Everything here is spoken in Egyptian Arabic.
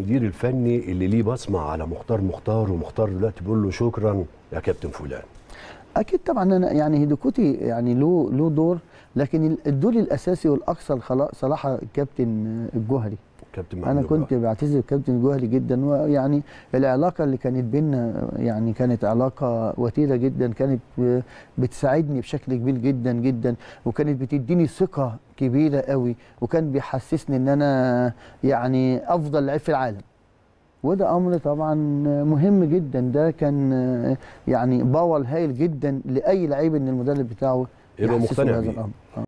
المدير الفني اللي ليه بصمه على مختار مختار ومختار دلوقتي بيقول له شكرا يا كابتن فلان اكيد طبعا انا يعني هيدوكوتي يعني له له دور لكن الدور الاساسي والاكثر خلا- صراحه الكابتن الجوهري كابتن انا محمود كنت بعتذر الكابتن الجوهري جدا ويعني العلاقه اللي كانت بينا يعني كانت علاقه وتيره جدا كانت بتساعدني بشكل كبير جدا جدا وكانت بتديني ثقه كبيره قوي وكان بيحسسني ان انا يعني افضل لعيب في العالم وده امر طبعا مهم جدا ده كان يعني باور هايل جدا لاي لعيب ان المدرب بتاعه يبقى يحسسه مقتنع بهذا بيه. الامر آه.